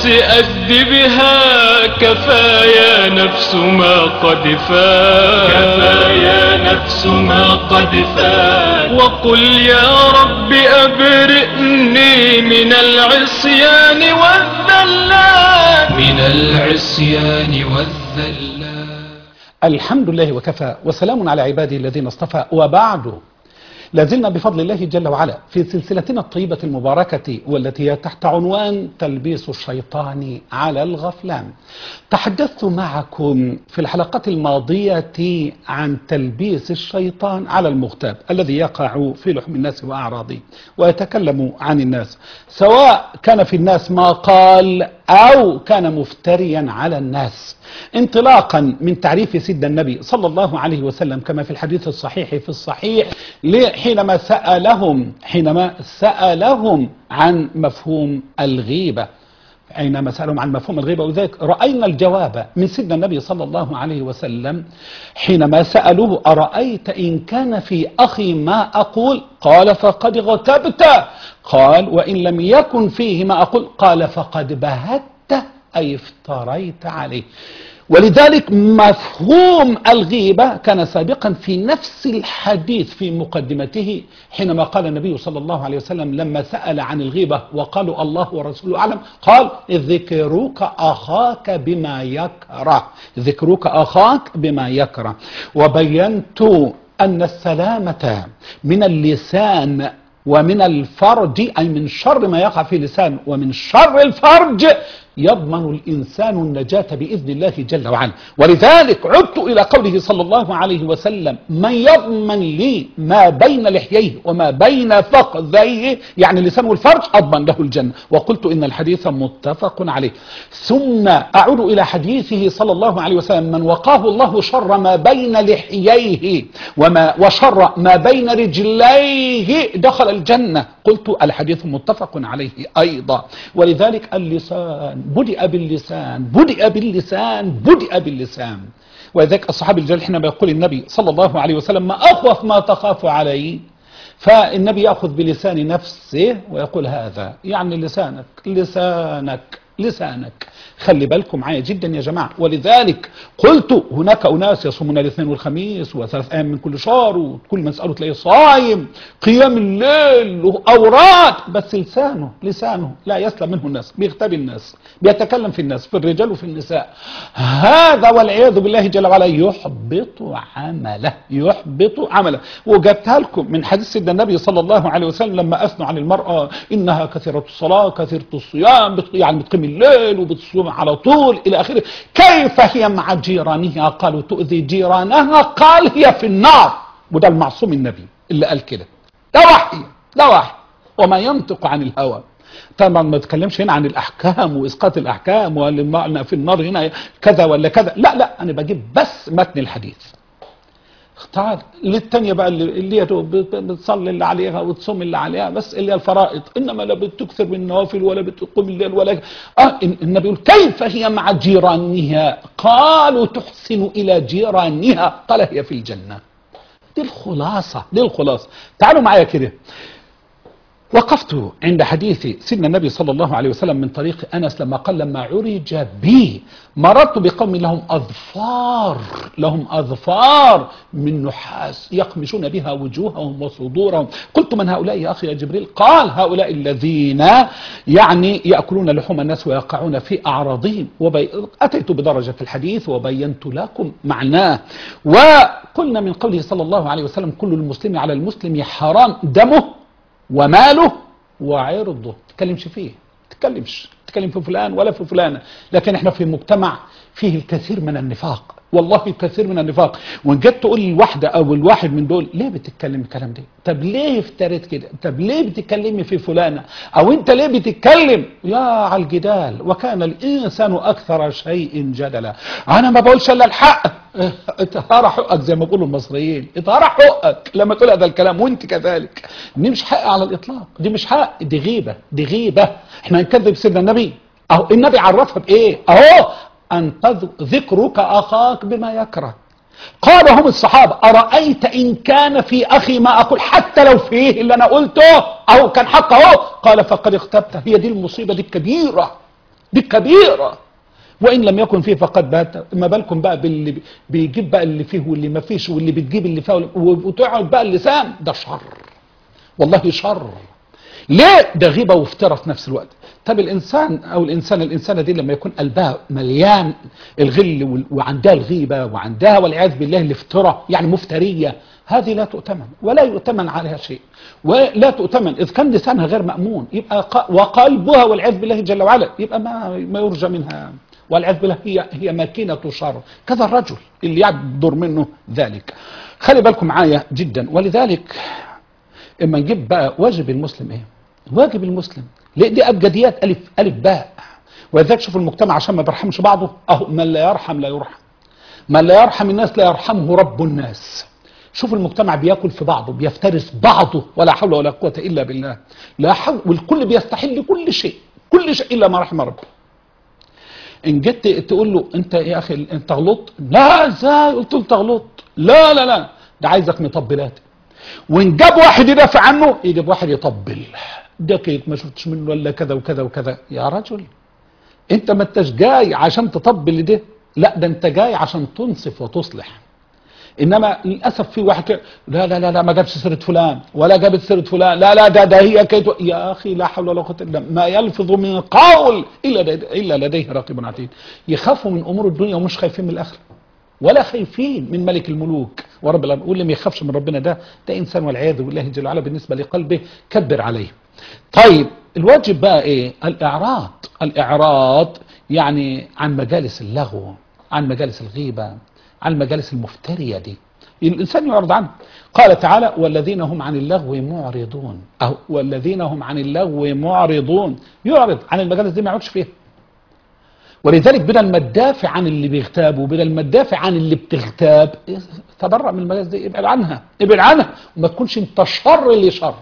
النفس أدبها كفايا نفس ما قد فات كفايا نفس ما قد فات وقل يا رب أبرئني من العصيان والذلات من العصيان والذلات الحمد لله وكفى وسلام على عباده الذين اصطفى وبعد لازلنا بفضل الله جل وعلا في سلسلتنا الطيبة المباركة والتي هي تحت عنوان تلبيس الشيطان على الغفلان تحدثت معكم في الحلقات الماضية عن تلبيس الشيطان على المغتاب الذي يقع في لحم الناس وأعراضه ويتكلم عن الناس سواء كان في الناس ما قال أو كان مفتريا على الناس انطلاقا من تعريف سيدنا النبي صلى الله عليه وسلم كما في الحديث الصحيح في الصحيح حينما سألهم حينما سألهم عن مفهوم الغيبة حينما سألهم عن مفهوم الغيبة وذلك رأينا الجواب من سيدنا النبي صلى الله عليه وسلم حينما سألوه أرأيت إن كان في أخي ما أقول قال فقد اغتبت قال وإن لم يكن فيه ما أقول قال فقد بهت أي افتريت عليه ولذلك مفهوم الغيبة كان سابقا في نفس الحديث في مقدمته حينما قال النبي صلى الله عليه وسلم لما سأل عن الغيبة وقالوا الله ورسوله أعلم قال ذكرك أخاك بما يكره ذكرك أخاك بما يكره وبينت أن السلامة من اللسان ومن الفرج أي من شر ما يقع في اللسان ومن شر الفرج يضمن الإنسان النجاة بإذن الله جل وعلا ولذلك عدت إلى قوله صلى الله عليه وسلم من يضمن لي ما بين لحييه وما بين فخذيه يعني اللسان والفرج أضمن له الجنة وقلت إن الحديث متفق عليه ثم أعود إلى حديثه صلى الله عليه وسلم من وقاه الله شر ما بين لحييه وما وشر ما بين رجليه دخل الجنة قلت الحديث متفق عليه أيضا ولذلك اللسان بدأ باللسان بدأ باللسان بدأ باللسان ولذلك الصحابي الجليل حينما يقول النبي صلى الله عليه وسلم ما أخوف ما تخاف عليه فالنبي يأخذ بلسان نفسه ويقول هذا يعني لسانك لسانك لسانك خلي بالكم معايا جدا يا جماعة ولذلك قلت هناك أناس يصومون الاثنين والخميس وثلاث أيام من كل شهر وكل من سأله تلاقيه صايم قيام الليل وأوراد بس لسانه لسانه لا يسلم منه الناس بيغتاب الناس بيتكلم في الناس في الرجال وفي النساء هذا والعياذ بالله جل وعلا يحبط عمله يحبط عمله وجبتها لكم من حديث سيدنا النبي صلى الله عليه وسلم لما أثنوا عن المرأة إنها كثيرة الصلاة كثيرة الصيام بت... يعني بتقيم الليل وبتصوم على طول إلى آخره كيف هي مع جيرانها قالوا تؤذي جيرانها قال هي في النار وده المعصوم النبي اللي قال كده ده وحي ده وحي وما ينطق عن الهوى طبعا ما بتكلمش هنا عن الاحكام واسقاط الاحكام ولا في النار هنا كذا ولا كذا لا لا انا بجيب بس متن الحديث تعال للتانية بقى اللي اللي هي بتصلي اللي عليها وتصوم اللي عليها بس اللي هي الفرائض انما لا بتكثر من النوافل ولا بتقوم الليل ولا اه النبي يقول كيف هي مع جيرانها قالوا تحسن الى جيرانها قال هي في الجنه دي الخلاصه دي الخلاصه تعالوا معايا كده وقفت عند حديث سيدنا النبي صلى الله عليه وسلم من طريق أنس لما قال لما عرج بي مررت بقوم لهم أظفار لهم أظفار من نحاس يقمشون بها وجوههم وصدورهم قلت من هؤلاء يا أخي يا جبريل قال هؤلاء الذين يعني يأكلون لحوم الناس ويقعون في أعراضهم وبي... أتيت بدرجة الحديث وبينت لكم معناه وقلنا من قوله صلى الله عليه وسلم كل المسلم على المسلم حرام دمه وماله وعرضه تكلمش فيه تكلمش تكلم في فلان ولا في فلانة لكن احنا في مجتمع فيه الكثير من النفاق والله الكثير من النفاق وان جيت تقول للواحدة او الواحد من دول ليه بتتكلم الكلام ده طب ليه افتريت كده طب ليه بتتكلمي في فلانة او انت ليه بتتكلم يا على الجدال وكان الانسان اكثر شيء جدلا انا ما بقولش الا الحق اطهار حقك زي ما بيقولوا المصريين اطهار حقك لما تقول هذا الكلام وانت كذلك دي مش حق على الاطلاق دي مش حق دي غيبة دي غيبة احنا هنكذب سيدنا النبي اهو النبي عرفها بايه اهو أن ذكرك أخاك بما يكره قال هم الصحابة أرأيت إن كان في أخي ما أقول حتى لو فيه اللي أنا قلته أو كان حق أهو قال فقد اختبت هي دي المصيبة دي الكبيرة دي كبيرة وإن لم يكن فيه فقد بات ما بالكم بقى باللي بيجيب بقى اللي فيه واللي ما فيش واللي بتجيب اللي فيه وتقعد بقى اللسان ده شر والله شر ليه ده غيبة وافتراء في نفس الوقت طب الإنسان أو الإنسان الإنسانة دي لما يكون قلبها مليان الغل وال- وعندها الغيبة وعندها والعياذ بالله الافتراء يعني مفترية هذه لا تؤتمن ولا يؤتمن عليها شيء ولا تؤتمن إذ كان لسانها غير مأمون يبقى ق- وقلبها والعياذ بالله جل وعلا يبقى ما ما يرجى منها والعياذ بالله هي هي ماكينة شر كذا الرجل اللي يعبر منه ذلك خلي بالكم معايا جدا ولذلك اما نجيب بقى واجب المسلم ايه واجب المسلم ليه دي ابجديات الف الف باء ولذلك شوف المجتمع عشان ما بيرحمش بعضه اهو من لا يرحم لا يرحم من لا يرحم الناس لا يرحمه رب الناس شوف المجتمع بياكل في بعضه بيفترس بعضه ولا حول ولا قوه الا بالله لا حول والكل بيستحل كل شيء كل شيء الا ما رحم ربي ان جيت تقول له انت يا اخي انت غلطت لا ازاي قلت له انت غلطت لا لا لا ده عايزك مطبلات وان جاب واحد يدافع عنه يجيب واحد يطبل ده كيف ما شفتش منه ولا كذا وكذا وكذا يا رجل انت ما انتش جاي عشان تطبل ده لا ده انت جاي عشان تنصف وتصلح انما للاسف في واحد كده لا لا لا لا ما جابش سيره فلان ولا جابت سيره فلان لا لا ده ده هي كيت يا اخي لا حول ولا قوه الا بالله ما يلفظ من قول الا الا لديه رقيب عتيد يخافوا من امور الدنيا ومش خايفين من الاخره ولا خايفين من ملك الملوك ورب العالمين واللي ما يخافش من ربنا ده ده انسان والعياذ بالله جل وعلا بالنسبه لقلبه كبر عليه طيب الواجب بقى ايه الاعراض الاعراض يعني عن مجالس اللغو عن مجالس الغيبه عن المجالس المفتريه دي الانسان يعرض عنه قال تعالى والذين هم عن اللغو معرضون أو والذين هم عن اللغو معرضون يعرض عن المجالس دي ما يقعدش فيها ولذلك بدل ما تدافع عن اللي بيغتاب وبدل ما تدافع عن اللي بتغتاب تبرأ من المجالس دي ابعد عنها ابعد عنها وما تكونش انت شر اللي شر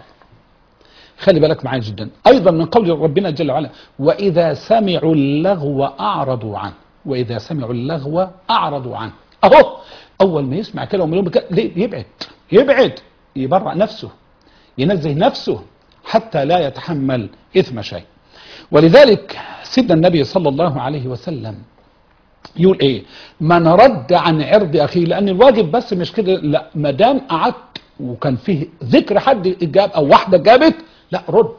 خلي بالك معايا جدا ايضا من قول ربنا جل وعلا واذا سمعوا اللغو اعرضوا عنه واذا سمعوا اللغو اعرضوا عنه اهو اول ما يسمع كده ومليون بكده ليه يبعد يبعد يبرأ نفسه ينزه نفسه حتى لا يتحمل اثم شيء ولذلك سيدنا النبي صلى الله عليه وسلم يقول ايه من رد عن عرض اخيه لان الواجب بس مش كده لا ما دام قعدت وكان فيه ذكر حد جاب او واحده جابت لا رد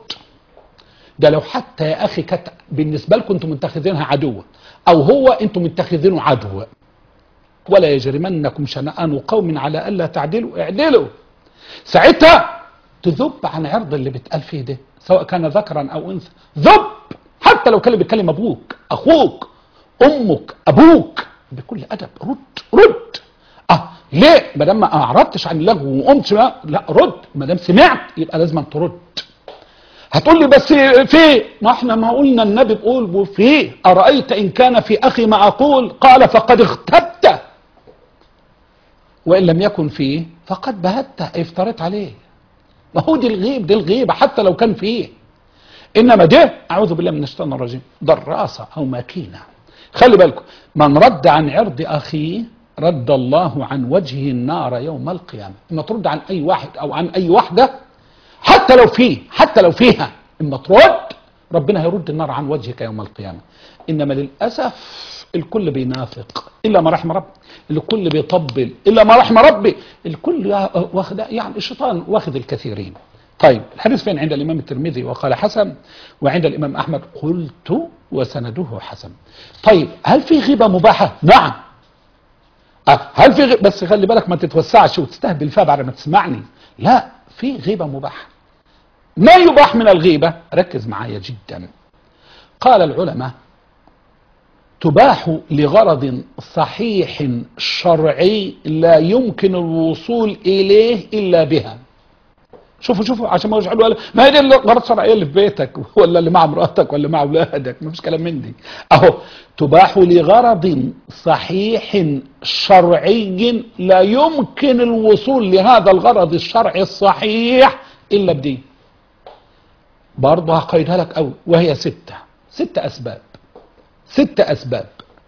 ده لو حتى يا اخي كانت بالنسبه لكم انتم متخذينها عدوه او هو انتم متخذينه عدو ولا يجرمنكم شنآن قوم على الا تعدلوا اعدلوا ساعتها تذب عن عرض اللي بيتقال فيه ده سواء كان ذكرا او انثى ذب حتى لو كان بيتكلم ابوك اخوك امك ابوك بكل ادب رد رد اه ليه ما دام ما اعرضتش عن اللغو وقمت ما لا رد ما دام سمعت يبقى لازم ترد هتقول لي بس في ما احنا ما قلنا النبي بيقول وفي ارايت ان كان في اخي ما اقول قال فقد اغتبت وان لم يكن فيه فقد بهت افتريت عليه ما هو دي الغيب دي الغيبه حتى لو كان فيه انما ده اعوذ بالله من الشيطان الرجيم دراسه او ماكينه خلي بالكم من رد عن عرض اخيه رد الله عن وجهه النار يوم القيامه اما ترد عن اي واحد او عن اي واحده حتى لو فيه حتى لو فيها اما ترد ربنا هيرد النار عن وجهك يوم القيامه انما للاسف الكل بينافق الا ما رحم ربي الكل بيطبل الا ما رحم ربي الكل واخد يعني الشيطان واخذ الكثيرين طيب الحديث فين عند الامام الترمذي وقال حسن وعند الامام احمد قلت وسنده حسن طيب هل في غيبه مباحه نعم أه هل في غيبة بس خلي بالك ما تتوسعش وتستهبل فيها بعد ما تسمعني لا في غيبه مباحه ما يباح من الغيبه ركز معايا جدا قال العلماء تباح لغرض صحيح شرعي لا يمكن الوصول اليه الا بها شوفوا شوفوا عشان ما يجعلوا ما هي دي الغرض الشرعيه اللي في بيتك ولا اللي مع مراتك ولا مع اولادك ما فيش كلام من دي اهو تباح لغرض صحيح شرعي لا يمكن الوصول لهذا الغرض الشرعي الصحيح الا بدي برضه هقيدها لك قوي وهي ستة ستة اسباب ستة اسباب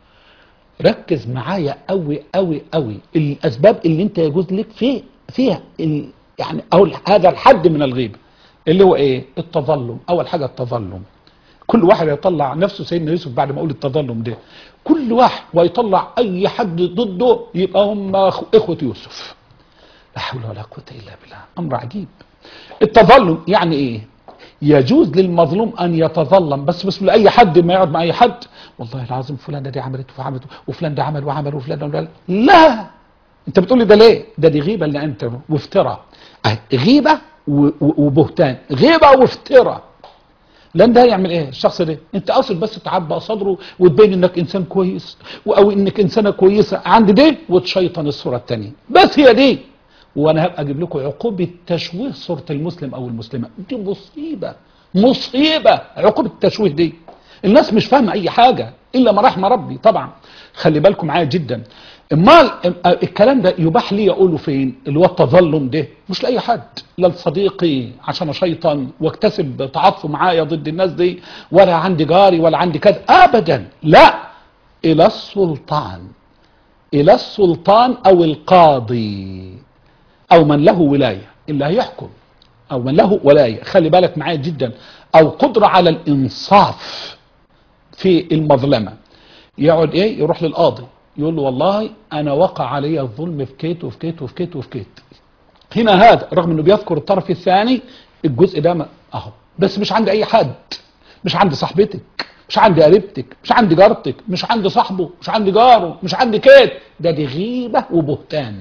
ركز معايا قوي قوي قوي الاسباب اللي انت يجوز لك فيه فيها ال يعني أو هذا الحد من الغيبة اللي هو ايه التظلم اول حاجة التظلم كل واحد يطلع نفسه سيدنا يوسف بعد ما اقول التظلم ده كل واحد ويطلع اي حد ضده يبقى هم أخ- اخوة يوسف لا حول ولا قوة الا بالله امر عجيب التظلم يعني ايه يجوز للمظلوم ان يتظلم بس بس لاي حد ما يقعد مع اي حد والله العظيم فلان دي عملت وعملت وفلان ده عمل وعمل وفلان ده لا انت بتقول لي ده ليه ده دي غيبه اللي انت وافتراء أهي غيبه و- و- وبهتان غيبه وافتراء لان ده يعمل ايه الشخص ده انت قاصد بس تعبى صدره وتبين انك انسان كويس او انك انسانه كويسه عند دي وتشيطن الصوره الثانيه بس هي دي وانا هبقى اجيب لكم عقوبه تشويه صوره المسلم او المسلمه دي مصيبه مصيبه عقوبه التشويه دي الناس مش فاهمه اي حاجه الا ما رحم ربي طبعا خلي بالكم معايا جدا امال الكلام ده يباح لي اقوله فين اللي هو التظلم ده مش لاي حد لا لصديقي عشان اشيطن واكتسب تعاطفه معايا ضد الناس دي ولا عندي جاري ولا عندي كذا ابدا لا الى السلطان الى السلطان او القاضي او من له ولايه اللي هيحكم او من له ولايه خلي بالك معايا جدا او قدره على الانصاف في المظلمه يقعد ايه يروح للقاضي يقول له والله انا وقع علي الظلم في كيت وفي كيت وفي كيت وفي كيت هنا هذا رغم انه بيذكر الطرف الثاني الجزء ده ما- اهو بس مش عند اي حد مش عند صاحبتك مش عند قريبتك مش عند جارتك مش عند صاحبه مش عند جاره مش عند كيت ده دي غيبه وبهتان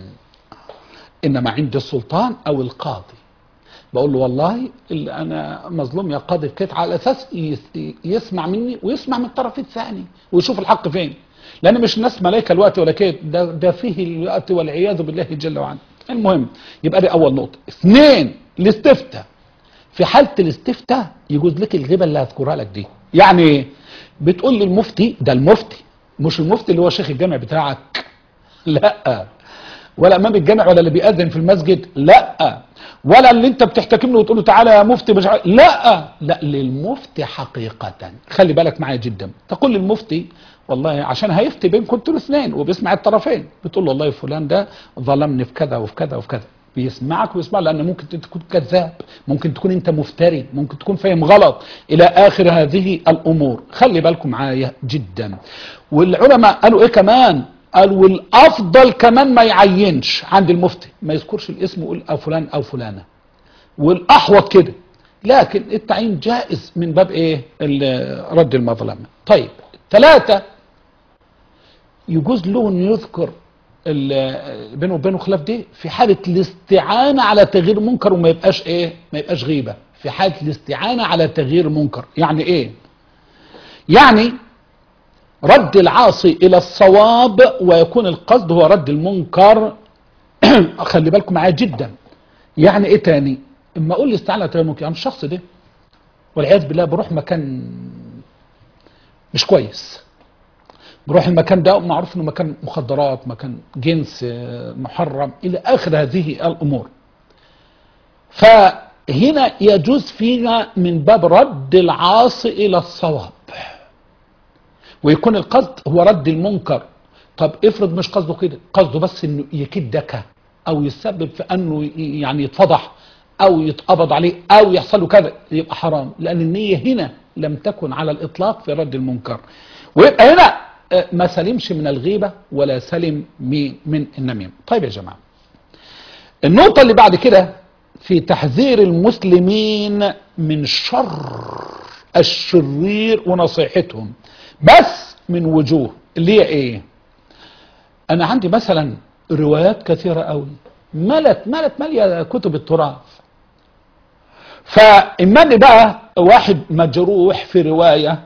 انما عند السلطان او القاضي بقول له والله اللي انا مظلوم يا قاضي في كيت على اساس يس- يسمع مني ويسمع من الطرف الثاني ويشوف الحق فين لان مش الناس ملائكه الوقت ولا كيت ده, ده فيه الوقت والعياذ بالله جل وعلا المهم يبقى دي اول نقطه اثنين الاستفتاء في حاله الاستفتاء يجوز لك الغيبه اللي هذكرها لك دي يعني ايه بتقول للمفتي ده المفتي مش المفتي اللي هو شيخ الجامع بتاعك لا ولا امام الجامع ولا اللي بيأذن في المسجد لا ولا اللي انت بتحتكم له وتقول له تعالى يا مفتي مش عارف- لا لا للمفتي حقيقة خلي بالك معايا جدا تقول للمفتي والله عشان هيفتي بينكم انتوا الاثنين وبيسمع الطرفين بتقول له والله فلان ده ظلمني في كذا وفي كذا وفي كذا بيسمعك ويسمع لان ممكن انت تكون كذاب ممكن تكون انت مفتري ممكن تكون فاهم غلط الى اخر هذه الامور خلي بالكم معايا جدا والعلماء قالوا ايه كمان قالوا والافضل كمان ما يعينش عند المفتي ما يذكرش الاسم ويقول او فلان او فلانه والاحوط كده لكن التعيين جائز من باب ايه ال- رد المظلمه طيب ثلاثه يجوز له ان يذكر ال- بينه وبينه خلاف دي في حاله الاستعانه على تغيير منكر وما يبقاش ايه ما يبقاش غيبه في حاله الاستعانه على تغيير منكر يعني ايه يعني رد العاصي الى الصواب ويكون القصد هو رد المنكر خلي بالكم معايا جدا يعني ايه تاني اما اقول لي استعانه على تغيير منكر يعني الشخص ده والعياذ بالله بروح مكان مش كويس بروح المكان ده معروف انه مكان مخدرات مكان جنس آه، محرم الى اخر هذه الامور فهنا يجوز فيها من باب رد العاصي الى الصواب ويكون القصد هو رد المنكر طب افرض مش قصده كده قصده بس انه يكدك او يسبب في انه ي- يعني يتفضح او يتقبض عليه او يحصل له كذا يبقى حرام لان النيه هنا لم تكن على الاطلاق في رد المنكر ويبقى هنا آه، ما سلمش من الغيبه ولا سلم مي- من النميمه طيب يا جماعه النقطه اللي بعد كده في تحذير المسلمين من شر الشرير ونصيحتهم بس من وجوه اللي هي ايه انا عندي مثلا روايات كثيرة قوي ملت ملت مالية كتب التراث فإما بقى واحد مجروح في رواية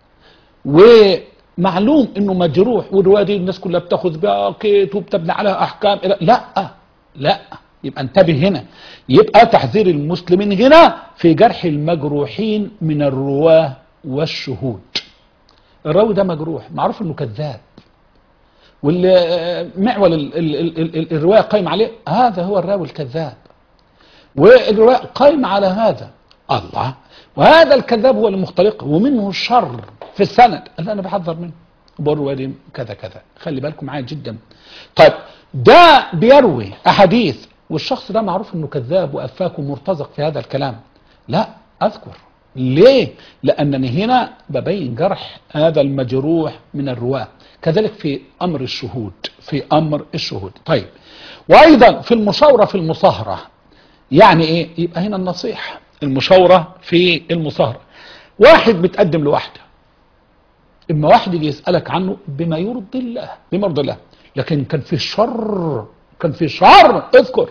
ومعلوم انه مجروح والرواية دي الناس كلها بتاخذ بها كيت وبتبني عليها احكام لا لا يبقى انتبه هنا يبقى تحذير المسلمين هنا في جرح المجروحين من الرواه والشهود الراوي ده مجروح معروف انه كذاب واللي معول ال- ال- ال- ال- ال- الروايه قايم عليه هذا هو الراوي الكذاب والروايه قايم على هذا الله وهذا الكذاب هو المختلق ومنه الشر في السند اللي انا بحذر منه بقول الروايه دي كذا كذا خلي بالكم معايا جدا طيب ده بيروي احاديث والشخص ده معروف انه كذاب وافاك ومرتزق في هذا الكلام لا اذكر ليه لانني هنا ببين جرح هذا المجروح من الرواه كذلك في امر الشهود في امر الشهود طيب وايضا في المشاوره في المصاهره يعني ايه يبقى هنا النصيحه المشاوره في المصاهره واحد بتقدم لواحده اما واحد يجي يسالك عنه بما يرضي الله بما يرضي الله لكن كان في شر كان في شر اذكر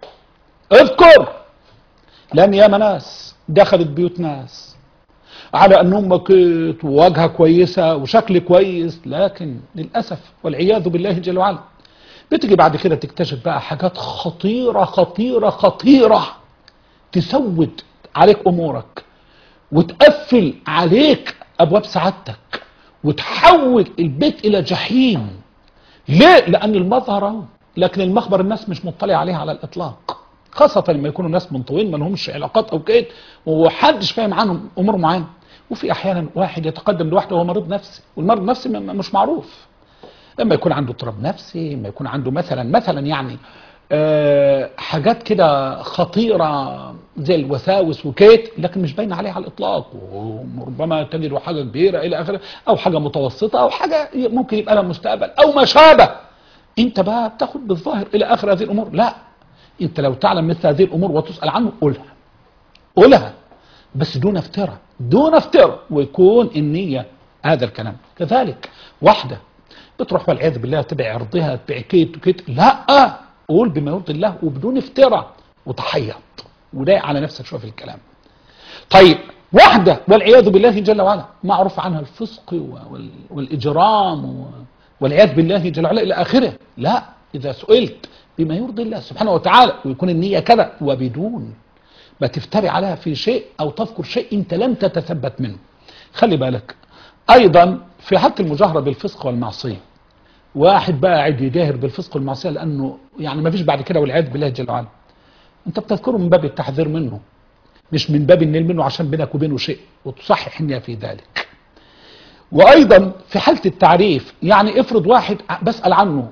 اذكر لان ياما ناس دخلت بيوت ناس على انهم مكيت وواجهه كويسه وشكل كويس لكن للاسف والعياذ بالله جل وعلا بتيجي بعد كده تكتشف بقى حاجات خطيره خطيره خطيره تسود عليك امورك وتقفل عليك ابواب سعادتك وتحول البيت الى جحيم ليه لان المظهر اهو لكن المخبر الناس مش مطلع عليه على الاطلاق خاصة لما يكونوا ناس منطوين ما لهمش علاقات او كده ومحدش فاهم عنهم امور معينة وفي احيانا واحد يتقدم لوحده وهو مريض نفسي والمرض النفسي م- مش معروف لما يكون عنده اضطراب نفسي لما يكون عنده مثلا مثلا يعني آه، حاجات كده خطيرة زي الوساوس وكيت لكن مش باينة عليها على الإطلاق وربما تجد حاجة كبيرة إلى آخره أو حاجة متوسطة أو حاجة ممكن يبقى لها مستقبل أو ما شابه أنت بقى بتاخد بالظاهر إلى آخر هذه الأمور لا أنت لو تعلم مثل هذه الأمور وتسأل عنه قولها قولها بس دون افتراء دون افتراء ويكون النية هذا الكلام كذلك واحدة بتروح والعياذ بالله تبع عرضها تبع كيت وكيت لا قول بما يرضي الله وبدون افتراء وتحيط وضايق على نفسك شويه في الكلام طيب واحدة والعياذ بالله جل وعلا معروف عنها الفسق وال- والإجرام و- والعياذ بالله جل وعلا إلى آخره لا إذا سئلت بما يرضي الله سبحانه وتعالى ويكون النية كذا وبدون ما تفتري عليها في شيء أو تذكر شيء أنت لم تتثبت منه خلي بالك أيضا في حالة المجاهرة بالفسق والمعصية واحد بقى قاعد يجاهر بالفسق والمعصية لأنه يعني ما فيش بعد كده والعياذ بالله جل وعلا أنت بتذكره من باب التحذير منه مش من باب النيل منه عشان بينك وبينه شيء وتصحح النية في ذلك وأيضا في حالة التعريف يعني افرض واحد بسأل عنه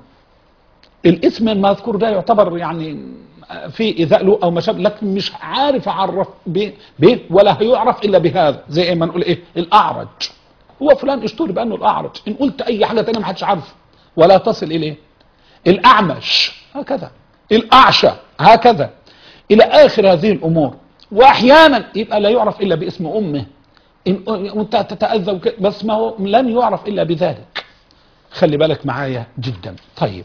الاسم المذكور ده يعتبر يعني في إيذاء له أو ما شابه لكن مش عارف أعرف به, به ولا هيعرف إلا بهذا زي ما نقول إيه الأعرج هو فلان اشتهر بأنه الأعرج إن قلت أي حاجة تانية ما حدش عارفه ولا تصل إليه الأعمش هكذا الأعشى هكذا إلى آخر هذه الأمور وأحيانا يبقى لا يعرف إلا باسم أمه إن وأنت تتأذى وك- بس ما هو لن يعرف إلا بذلك خلي بالك معايا جدا طيب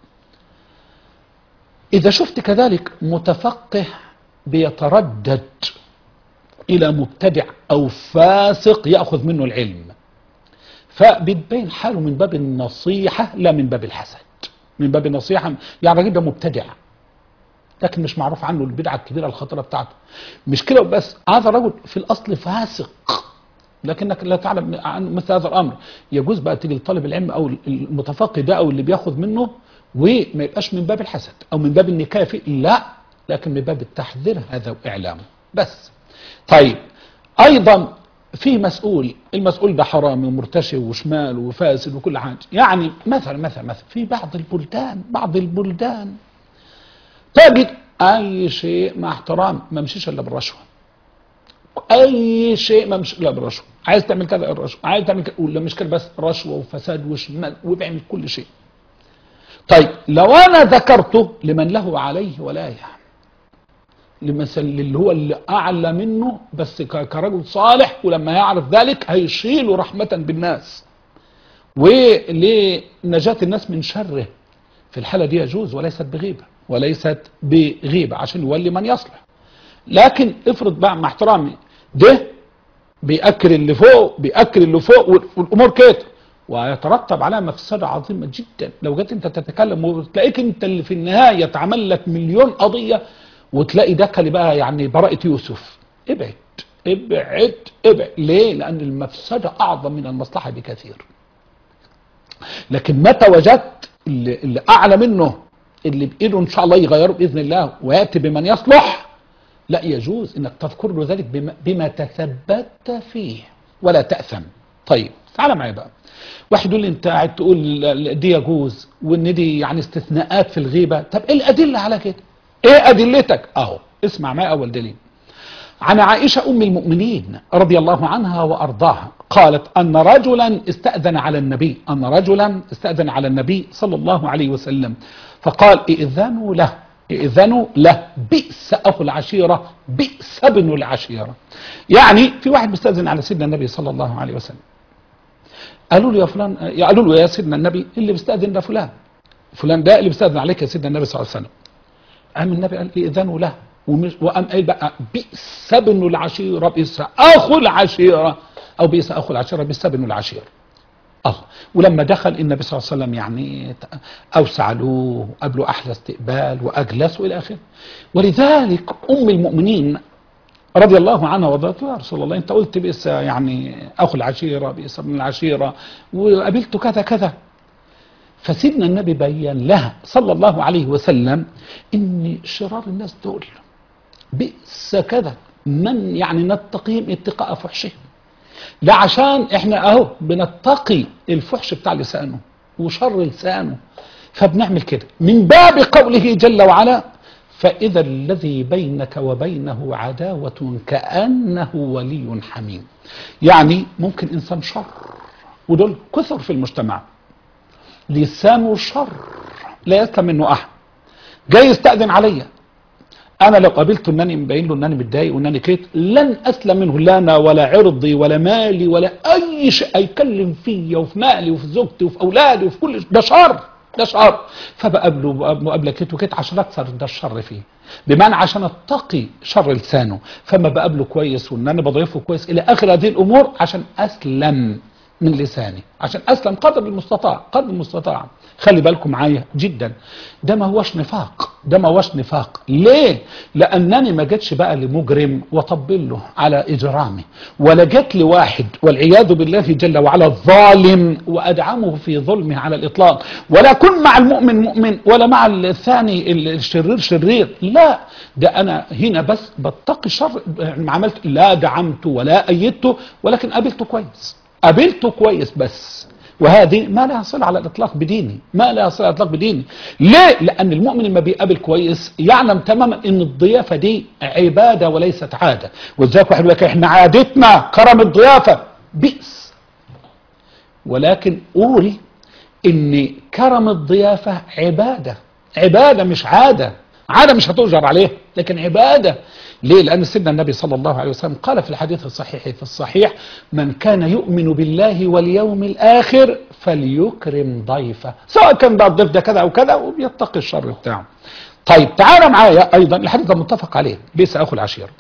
إذا شفت كذلك متفقه بيتردد إلى مبتدع أو فاسق يأخذ منه العلم فبتبين حاله من باب النصيحة لا من باب الحسد من باب النصيحة يعني الراجل ده مبتدع لكن مش معروف عنه البدعة الكبيرة الخطيرة بتاعته مش كده بس هذا الرجل في الأصل فاسق لكنك لا تعلم عن مثل هذا الأمر يجوز بقى تيجي لطالب العلم أو المتفقه ده أو اللي بياخذ منه وما يبقاش من باب الحسد أو من باب النكاية فيه لا لكن من باب التحذير هذا وإعلامه بس طيب أيضا في مسؤول المسؤول ده حرامي ومرتشي وشمال وفاسد وكل حاجة يعني مثلا مثلا مثلا في بعض البلدان بعض البلدان تجد أي شيء مع احترام ما مشيش إلا بالرشوة أي شيء ما مش إلا بالرشوة عايز تعمل كذا الرشوة عايز تعمل كذا ولا مش كده بس رشوة وفساد وشمال وبيعمل كل شيء طيب لو أنا ذكرته لمن له عليه ولايه لمثل اللي هو اللي اعلى منه بس ك- كرجل صالح ولما يعرف ذلك هيشيله رحمة بالناس ولنجاة الناس من شره في الحالة دي يجوز وليست بغيبة وليست بغيبة عشان يولي من يصلح لكن افرض بقى مع احترامي ده بيأكل اللي فوق بيأكل اللي فوق وال- والامور كده ويترتب عليها مفسدة عظيمة جدا لو جيت انت تتكلم وتلاقيك انت اللي في النهاية يتعمل لك مليون قضية وتلاقي دخل بقى يعني براءة يوسف ابعد ابعد ابعد ليه لان المفسدة اعظم من المصلحة بكثير لكن متى وجدت اللي, اللي اعلى منه اللي بايده ان شاء الله يغيره باذن الله وياتي بمن يصلح لا يجوز انك تذكر له ذلك بما, بما تثبت فيه ولا تاثم طيب تعالى معايا بقى واحد يقول لي انت قاعد تقول دي يجوز وان دي يعني استثناءات في الغيبه طب ايه الادله على كده ايه ادلتك اهو اسمع معايا اول دليل عن عائشة أم المؤمنين رضي الله عنها وأرضاها قالت أن رجلا استأذن على النبي أن رجلا استأذن على النبي صلى الله عليه وسلم فقال ائذنوا له ائذنوا له بئس أخو العشيرة بئس ابن العشيرة يعني في واحد بيستأذن على سيدنا النبي صلى الله عليه وسلم قالوا له يا فلان قالوا له يا سيدنا النبي اللي بيستأذن ده فلان فلان ده اللي بيستأذن عليك يا سيدنا النبي صلى الله عليه وسلم قام النبي قال ائذنوا له ومش وقام قال بقى بئس ابن العشيرة بئس أخو العشيرة أو بئس أخو العشيرة بئس ابن العشيرة الله ولما دخل النبي صلى الله عليه وسلم يعني أوسع له قبله أحلى استقبال وأجلسه إلى آخره ولذلك أم المؤمنين رضي الله عنها وضعت يا رسول الله أنت قلت بئس يعني أخو العشيرة بئس ابن العشيرة وقابلت كذا كذا فسيدنا النبي بين لها صلى الله عليه وسلم ان شرار الناس دول بئس كذا من يعني نتقيهم اتقاء فحشهم لا عشان احنا اهو بنتقي الفحش بتاع لسانه وشر لسانه فبنعمل كده من باب قوله جل وعلا فإذا الذي بينك وبينه عداوة كأنه ولي حميم يعني ممكن إنسان شر ودول كثر في المجتمع لسانه شر لا يسلم منه احد جاي يستأذن عليا انا لو قابلته انني مبين له انني متضايق وانني كيت لن اسلم منه لا انا ولا عرضي ولا مالي ولا اي شيء يتكلم فيا وفي مالي وفي زوجتي وفي اولادي وفي كل ده شر ده شر فبقابله مقابله كيت وكيت عشان اكسر ده الشر فيه بمعنى عشان اتقي شر لسانه فما بقابله كويس وان انا بضيفه كويس الى اخر هذه الامور عشان اسلم من لساني عشان اسلم قدر المستطاع قدر المستطاع خلي بالكم معايا جدا ده ما هوش نفاق ده ما هوش نفاق ليه لانني ما جتش بقى لمجرم واطبل له على اجرامه ولا جت لواحد والعياذ بالله جل وعلا ظالم وادعمه في ظلمه على الاطلاق ولا كن مع المؤمن مؤمن ولا مع الثاني الشرير شرير لا ده انا هنا بس بتقي الشر ما عملت لا دعمته ولا ايدته ولكن قابلته كويس قابلته كويس بس وهذه ما لها صلة على الإطلاق بديني ما لها صلة على الإطلاق بديني ليه؟ لأن المؤمن لما بيقابل كويس يعلم تماما أن الضيافة دي عبادة وليست عادة وذلك واحد يقول لك احنا عادتنا كرم الضيافة بئس ولكن قول ان كرم الضيافة عبادة عبادة مش عادة عادة مش هتؤجر عليها لكن عبادة ليه لأن سيدنا النبي صلى الله عليه وسلم قال في الحديث الصحيح في الصحيح من كان يؤمن بالله واليوم الآخر فليكرم ضيفه سواء كان بقى الضيف ده كذا أو كذا وبيتقي الشر بتاعه طيب تعال معايا أيضا الحديث ده متفق عليه بيس أخو العشير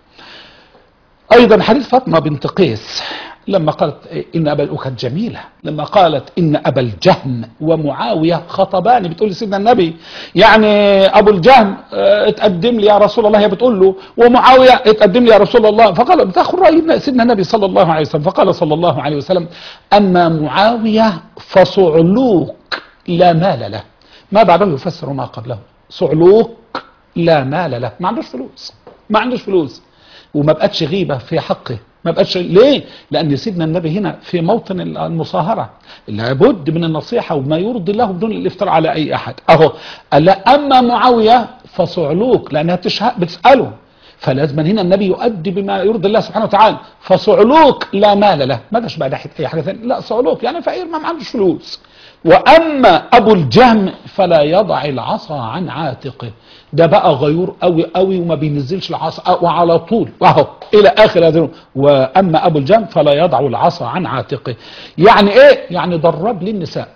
أيضا حديث فاطمة بنت قيس لما قالت إن أبا كانت جميلة لما قالت إن أبا الجهم ومعاوية خطبان بتقول لسيدنا النبي يعني أبو الجهم اه اتقدم لي يا رسول الله هي بتقول له ومعاوية اتقدم لي يا رسول الله فقال بتاخذ رأي سيدنا النبي صلى الله عليه وسلم فقال صلى الله عليه وسلم أما معاوية فصعلوك لا مال له ما بعده يفسر ما قبله صعلوك لا مال له ما عندوش فلوس ما عندوش فلوس وما بقتش غيبة في حقه ما بقتش ليه لأن سيدنا النبي هنا في موطن المصاهرة لابد من النصيحة وما يرضي الله بدون الافتراء على أي أحد أهو قال أما معاوية فصعلوك لأنها بتسأله فلازم هنا النبي يؤدي بما يرضي الله سبحانه وتعالى فصعلوك لا مال له ما جاش بقى ناحيه اي حاجه ثانيه لا صعلوك يعني فقير ما عندوش فلوس واما ابو الجهم فلا يضع العصا عن عاتقه ده بقى غيور قوي قوي وما بينزلش العصا وعلى طول واهو الى اخر هذا واما ابو الجهم فلا يضع العصا عن عاتقه يعني ايه يعني ضرب للنساء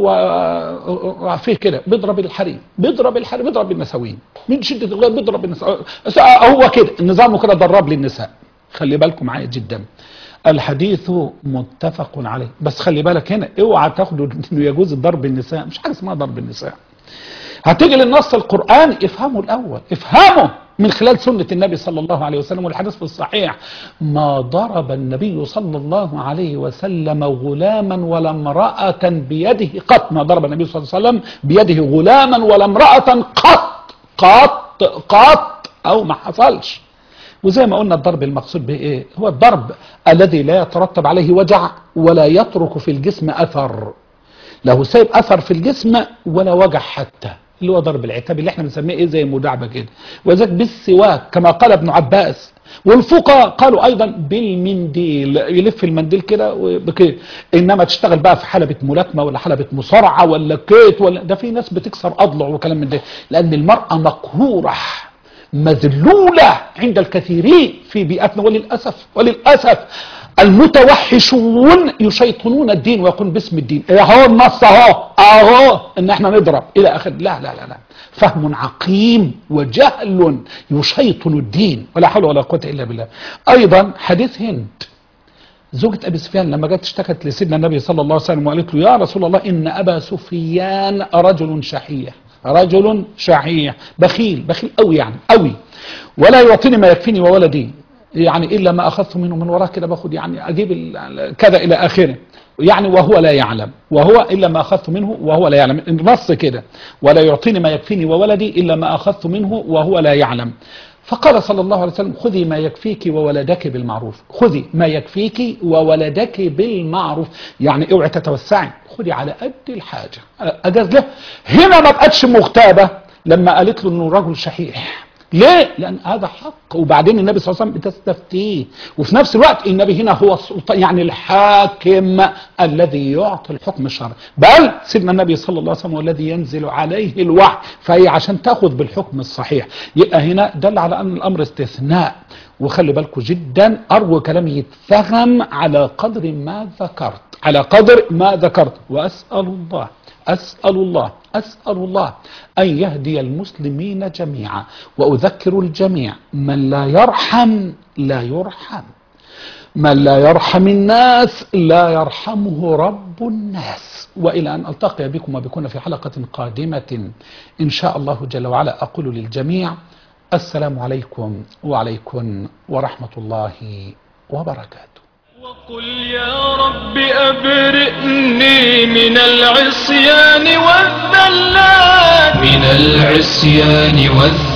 هو فيه كده بيضرب الحريم بيضرب الحريم بيضرب النسوين من شده الغير بيضرب النساء هو كده نظامه كده ضرب للنساء خلي بالكم معايا جدا الحديث متفق عليه بس خلي بالك هنا اوعى تاخدوا انه يجوز ضرب النساء مش حاجه اسمها ضرب النساء هتيجي للنص القرآني افهمه الأول افهمه من خلال سنة النبي صلى الله عليه وسلم والحديث في الصحيح ما ضرب النبي صلى الله عليه وسلم غلاما ولا امرأة بيده قط ما ضرب النبي صلى الله عليه وسلم بيده غلاما ولا امرأة قط قط قط أو ما حصلش وزي ما قلنا الضرب المقصود به ايه هو الضرب الذي لا يترتب عليه وجع ولا يترك في الجسم أثر له سايب أثر في الجسم ولا وجع حتى اللي هو ضرب العتاب اللي احنا بنسميه ايه زي المداعبه كده وذلك بالسواك كما قال ابن عباس والفقهاء قالوا ايضا بالمنديل يلف المنديل كده وبكده انما تشتغل بقى في حلبة ملاكمة ولا حلبة مصارعة ولا كيت ولا ده في ناس بتكسر اضلع وكلام من ده لان المرأة مقهورة مذلولة عند الكثيرين في بيئتنا وللأسف وللأسف المتوحشون يشيطنون الدين ويقولون باسم الدين ايه هو النص اهو اهو ان احنا نضرب الى اخر لا لا لا لا فهم عقيم وجهل يشيطن الدين ولا حول ولا قوه الا بالله ايضا حديث هند زوجة أبي سفيان لما جت اشتكت لسيدنا النبي صلى الله عليه وسلم وقالت له يا رسول الله إن أبا سفيان رجل شحيح رجل شحيح بخيل بخيل قوي يعني قوي ولا يعطيني ما يكفيني وولدي يعني إلا ما أخذت منه من وراه كده باخد يعني أجيب ال- كذا إلى آخره يعني وهو لا يعلم وهو إلا ما أخذت منه وهو لا يعلم النص كده ولا يعطيني ما يكفيني وولدي إلا ما أخذت منه وهو لا يعلم فقال صلى الله عليه وسلم خذي ما يكفيك وولدك بالمعروف خذي ما يكفيك وولدك بالمعروف يعني اوعي تتوسعي خذي على قد الحاجة أجاز له هنا ما بقتش مغتابة لما قالت له انه رجل شحيح ليه؟ لأن هذا حق وبعدين النبي صلى الله عليه وسلم بتستفتيه وفي نفس الوقت النبي هنا هو السلطان يعني الحاكم الذي يعطي الحكم الشرعي بل سيدنا النبي صلى الله عليه وسلم هو الذي ينزل عليه الوحي فهي عشان تاخذ بالحكم الصحيح يبقى هنا دل على أن الأمر استثناء وخلي بالكم جدا أرجو كلامي يتفهم على قدر ما ذكرت على قدر ما ذكرت وأسأل الله أسأل الله أسأل الله أن يهدي المسلمين جميعا وأذكر الجميع من لا يرحم لا يرحم من لا يرحم الناس لا يرحمه رب الناس وإلى أن ألتقي بكم وبكم في حلقة قادمة إن شاء الله جل وعلا أقول للجميع السلام عليكم وعليكم ورحمة الله وبركاته وقل يا رب أبرئني من العصيان والذلات من العصيان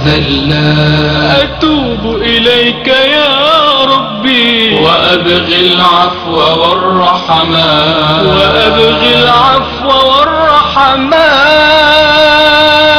والذلات أتوب إليك يا ربي وأبغي العفو والرحمات وأبغي العفو والرحمات